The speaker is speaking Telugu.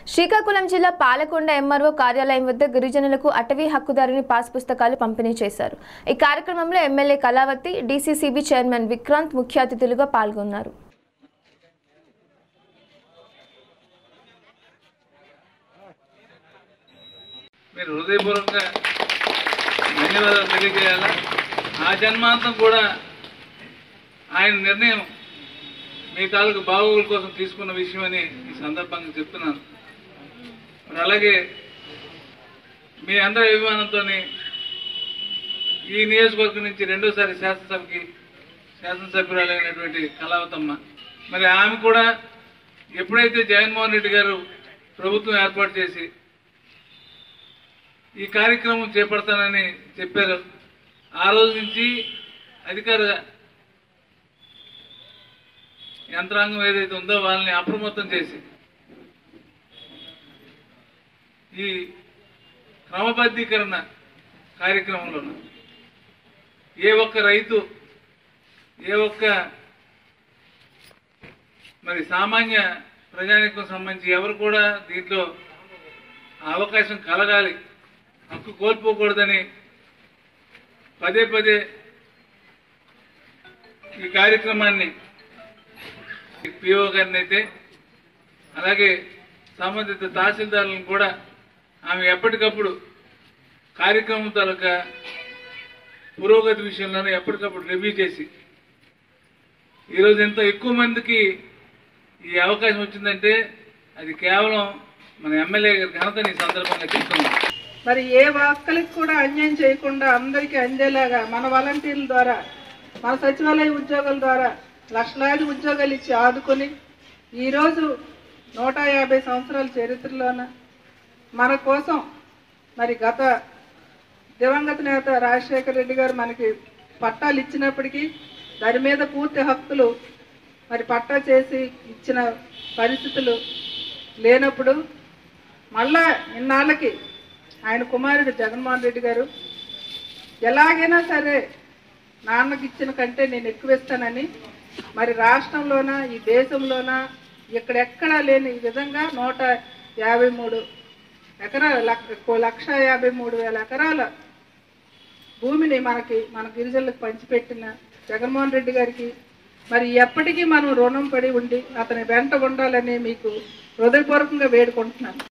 శ్రీకాకుళం జిల్లా పాలకొండ ఎంఆర్ఓ కార్యాలయం వద్ద గిరిజనులకు అటవీ హక్కుదారుని పాస్ పుస్తకాలు పంపిణీ చేశారు ఈ కార్యక్రమంలో MLA Kalavathi DCCB chairman Vikranth ముఖ్య అతిథులుగా పాల్గొన్నారు మీరు హృదయపూర్వకంగా ధన్యవాదాలు తెలియజేయాలా ఆ జన్మాంతం కూడా ఆయన నిర్ణయం మీ తాలూకు బాగోగుల కోసం తీసుకున్న విషయం అని ఈ సందర్భంగా చెప్తున్నాను మరి అలాగే మీ అందరి అభిమానంతో ఈ నియోజకవర్గం నుంచి రెండోసారి శాసనసభకి శాసనసభ్యురాలైనటువంటి కళావతమ్మ మరి ఆమె కూడా ఎప్పుడైతే జగన్మోహన్ రెడ్డి గారు ప్రభుత్వం ఏర్పాటు చేసి ఈ కార్యక్రమం చేపడతానని చెప్పారు ఆ రోజు నుంచి అధికార యంత్రాంగం ఏదైతే ఉందో వాళ్ళని అప్రమత్తం చేసి ఈ క్రమబద్ధీకరణ కార్యక్రమంలో ఏ ఒక్క రైతు ఏ ఒక్క మరి సామాన్య ప్రజానికం సంబంధించి ఎవరు కూడా దీంట్లో ఆ అవకాశం కలగాలి హక్కు కోల్పోకూడదని పదే పదే ఈ కార్యక్రమాన్ని పిఓ గారిని అయితే అలాగే సంబంధిత తహసీల్దారులను కూడా ఆమె ఎప్పటికప్పుడు కార్యక్రమం తాలూకా పురోగతి విషయంలోనే ఎప్పటికప్పుడు రివ్యూ చేసి ఈరోజు ఎంత ఎక్కువ మందికి ఈ అవకాశం వచ్చిందంటే అది కేవలం మన ఎమ్మెల్యే గారి ఘనతని ఈ సందర్భంగా చెప్తున్నాం మరి ఏ ఒక్కరికి కూడా అన్యాయం చేయకుండా అందరికీ అందేలాగా మన వాలంటీర్ల ద్వారా మన సచివాలయ ఉద్యోగుల ద్వారా లక్షలాది ఉద్యోగాలు ఇచ్చి ఆదుకొని ఈరోజు నూట యాభై సంవత్సరాల చరిత్రలోన మన కోసం మరి గత దివంగత నేత రాజశేఖర రెడ్డి గారు మనకి పట్టాలు ఇచ్చినప్పటికీ దాని మీద పూర్తి హక్కులు మరి పట్టా చేసి ఇచ్చిన పరిస్థితులు లేనప్పుడు మళ్ళా ఇన్నాళ్ళకి ఆయన కుమారుడు జగన్మోహన్ రెడ్డి గారు ఎలాగైనా సరే నాన్నకి ఇచ్చిన కంటే నేను ఎక్కువ ఇస్తానని మరి రాష్ట్రంలోన ఈ దేశంలోన ఇక్కడెక్కడా లేని విధంగా నూట యాభై మూడు ఎకరాల లక్ష- లక్ష యాభై మూడు వేల ఎకరాల భూమిని మనకి మన గిరిజనులకు పంచిపెట్టిన జగన్మోహన్ రెడ్డి గారికి మరి ఎప్పటికీ మనం రుణం పడి ఉండి అతని వెంట ఉండాలని మీకు హృదయపూర్వకంగా వేడుకుంటున్నాను